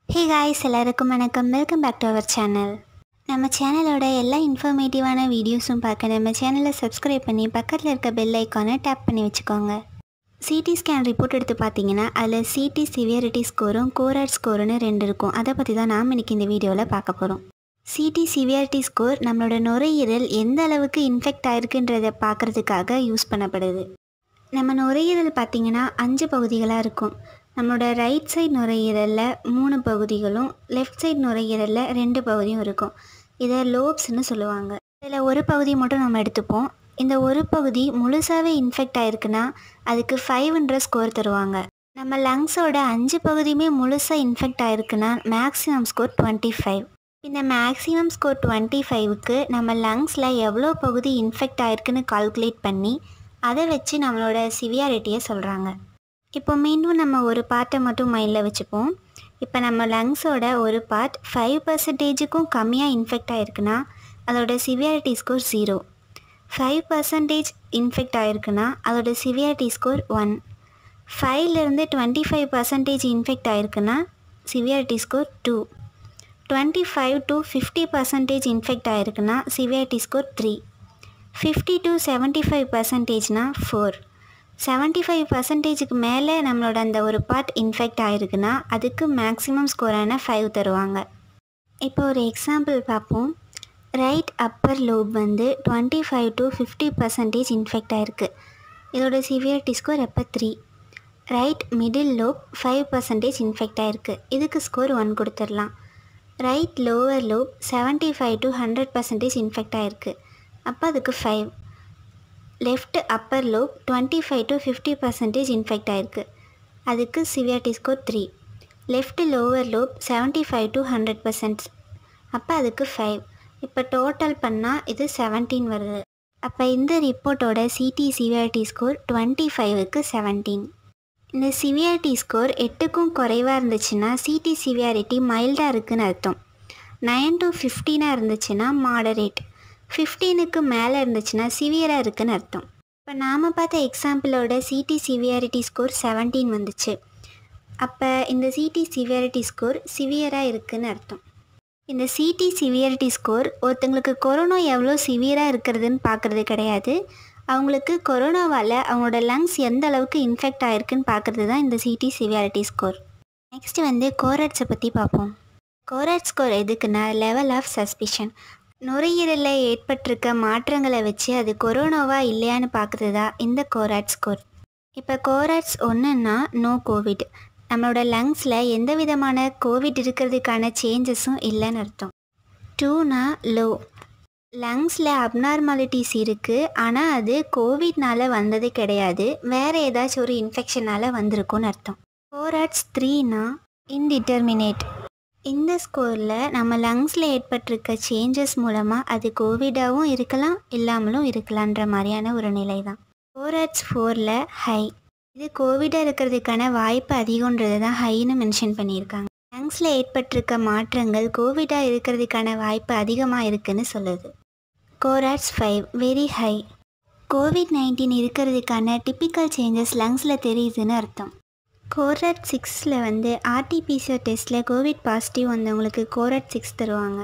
ஹே guys எல்லாருக்கும் வணக்கம் welcome back to our channel நம்ம சேனலோட எல்லா இன்ஃபர்மேட்டிவான வீடியோஸும் பார்க்க நம்ம சேனலை சப்ஸ்கிரைப் பண்ணி பக்கத்தில் இருக்க பெல் ஐக்கானை டேப் பண்ணி வச்சுக்கோங்க சிடி ஸ்கேன் ரிப்போர்ட் எடுத்து பார்த்தீங்கன்னா அதில் சிடி சிவியரிட்டி ஸ்கோரும் கோராட் ஸ்கோருன்னு ரெண்டு இருக்கும் அதை பற்றி தான் நாம் இன்னைக்கு இந்த வீடியோவில் பார்க்க போகிறோம் சிடி சிவியாரிட்டி ஸ்கோர் நம்மளோட நுரையீரல் எந்த அளவுக்கு இன்ஃபெக்ட் ஆயிருக்குன்றதை பார்க்குறதுக்காக யூஸ் பண்ணப்படுது நம்ம நுரையீரல் பார்த்திங்கன்னா அஞ்சு பகுதிகளாக இருக்கும் நம்மளோட ரைட் சைடு நுரையீரலில் மூணு பகுதிகளும் லெஃப்ட் சைடு நுரையீரலில் ரெண்டு பகுதியும் இருக்கும் இதை லோப்ஸ்னு சொல்லுவாங்க இதில் ஒரு பகுதி மட்டும் நம்ம எடுத்துப்போம் இந்த ஒரு பகுதி முழுசாகவே இன்ஃபெக்ட் ஆயிருக்குன்னா அதுக்கு ஃபைவ்ன்ற ஸ்கோர் தருவாங்க நம்ம லங்ஸோட அஞ்சு பகுதியுமே முழுசாக இன்ஃபெக்ட் ஆயிருக்குன்னா மேக்ஸிமம் ஸ்கோர் டுவெண்ட்டி ஃபைவ் இந்த மேக்ஸிமம் ஸ்கோர் டுவெண்ட்டி ஃபைவுக்கு நம்ம லங்ஸில் எவ்வளோ பகுதி இன்ஃபெக்ட் ஆயிருக்குன்னு கால்குலேட் பண்ணி அதை வச்சு நம்மளோட சிவியாரிட்டியை சொல்கிறாங்க இப்போ மீண்டும் நம்ம ஒரு பார்ட்டை மட்டும் மைண்டில் வச்சுப்போம் இப்போ நம்ம லங்ஸோட ஒரு பார்ட் ஃபைவ் பர்சன்டேஜுக்கும் கம்மியாக இன்ஃபெக்ட் ஆயிருக்குன்னா அதோட severity score zero five percentage infect ஆயிருக்குன்னா அதோட சிவியாரிட்டி ஸ்கோர் ஒன் ஃபைவ்லேருந்து டுவெண்ட்டி ஃபைவ் பர்சன்டேஜ் இன்ஃபெக்ட் ஆயிருக்குன்னா severity score two twenty five to fifty percentage infect ஆயிருக்குன்னா severity score three fifty to seventy five பர்சன்டேஜ்னா four seventy five பர்சன்டேஜுக்கு மேலே நம்மளோட அந்த ஒரு பார்ட் இன்ஃபெக்ட் ஆகிருக்குன்னா அதுக்கு மேக்ஸிமம் ஸ்கோரான ஃபைவ் தருவாங்க இப்போ ஒரு எக்ஸாம்பிள் பார்ப்போம் ரைட் அப்பர் லோப் வந்து twenty five to fifty percentage infect ஆகிருக்கு இதோட சிவியரிட்டி ஸ்கோர் எப்போ three right middle lobe five percentage infect ஆகிருக்கு இதுக்கு ஸ்கோர் ஒன் கொடுத்துடலாம் right lower lobe seventy five to hundred percentage infect ஆகிருக்கு அப்போ அதுக்கு five left upper lobe twenty five to fifty percentage infect ஆகிருக்கு அதுக்கு severity score three left lower lobe seventy five to hundred percent அப்போ அதுக்கு five இப்போ total பண்ணால் இது செவன்டீன் வருது அப்போ இந்த ரிப்போர்ட்டோட சிடி சிவியாரிட்டி ஸ்கோர் டுவெண்ட்டி ஃபைவுக்கு செவன்டீன் இந்த சிவியாரிட்டி ஸ்கோர் எட்டுக்கும் குறைவாக இருந்துச்சுன்னா சிடி சிவியாரிட்டி மைல்டாக இருக்குதுன்னு அர்த்தம் நைன் டு ஃபிஃப்டீனாக இருந்துச்சுன்னா மாடரேட் ஃபிஃப்டீனுக்கு மேலே இருந்துச்சுன்னா சிவியராக இருக்குன்னு அர்த்தம் இப்போ நாம் பார்த்த எக்ஸாம்பிளோட சிடி சிவியாரிட்டி ஸ்கோர் செவன்டீன் வந்துச்சு அப்போ இந்த சிடி சிவியாரிட்டி ஸ்கோர் சிவியராக இருக்குன்னு அர்த்தம் இந்த சிடி சிவியாரிட்டி ஸ்கோர் ஒருத்தங்களுக்கு கொரோனா எவ்வளோ சிவியராக இருக்கிறதுன்னு பார்க்குறது கிடையாது அவங்களுக்கு கொரோனாவால் அவங்களோட லங்ஸ் எந்த அளவுக்கு இன்ஃபெக்ட் ஆகிருக்குன்னு பார்க்குறது தான் இந்த சிடி சிவியாரிட்டி ஸ்கோர் நெக்ஸ்ட் வந்து கோரட்ஸை பற்றி பார்ப்போம் கோரட் ஸ்கோர் எதுக்குன்னா லெவல் ஆஃப் சஸ்பிஷன் நுரையீரலில் ஏற்பட்டிருக்க மாற்றங்களை வச்சு அது கொரோனாவா இல்லையான்னு பார்க்குறது தான் இந்த கோராட் ஸ்கோர் இப்போ கோராட்ஸ் ஒன்றுன்னா நோ கோவிட் நம்மளோட லங்ஸில் எந்த விதமான கோவிட் இருக்கிறதுக்கான சேஞ்சஸும் இல்லைன்னு அர்த்தம் டூனா லோ லங்ஸில் அப்நார்மாலிட்டிஸ் இருக்குது ஆனால் அது கோவிட்னால் வந்தது கிடையாது வேறு ஏதாச்சும் ஒரு இன்ஃபெக்ஷனால் வந்திருக்கும்னு அர்த்தம் கோராட்ஸ் த்ரீனா இன்டிட்டர்மினேட் இந்த ஸ்கோரில் நம்ம லங்ஸில் ஏற்பட்டிருக்க சேஞ்சஸ் மூலமாக அது கோவிடாகவும் இருக்கலாம் இல்லாமலும் இருக்கலான்ற மாதிரியான ஒரு நிலை தான் கோராட்ஸ் ஃபோரில் ஹை இது கோவிடாக இருக்கிறதுக்கான வாய்ப்பு அதிகன்றது தான் ஹைன்னு மென்ஷன் பண்ணியிருக்காங்க லங்ஸில் ஏற்பட்டிருக்க மாற்றங்கள் கோவிடாக இருக்கிறதுக்கான வாய்ப்பு அதிகமாக இருக்குன்னு சொல்லுது CORADS five very high COVID nineteen இருக்கிறதுக்கான டிப்பிக்கல் சேஞ்சஸ் லங்ஸில் தெரியுதுன்னு அர்த்தம் கோரட் சிக்ஸில் வந்து ஆர்டிபிசிஆர் டெஸ்ட்டில் கோவிட் பாசிட்டிவ் வந்தவங்களுக்கு கோரட் சிக்ஸ் தருவாங்க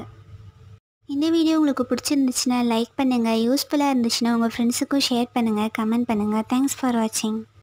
இந்த வீடியோ உங்களுக்கு பிடிச்சிருந்துச்சுன்னா லைக் பண்ணுங்கள் யூஸ்ஃபுல்லாக இருந்துச்சுன்னா உங்கள் ஃப்ரெண்ட்ஸுக்கும் ஷேர் பண்ணுங்கள் கமெண்ட் பண்ணுங்கள் தேங்க்ஸ் ஃபார் வாட்சிங்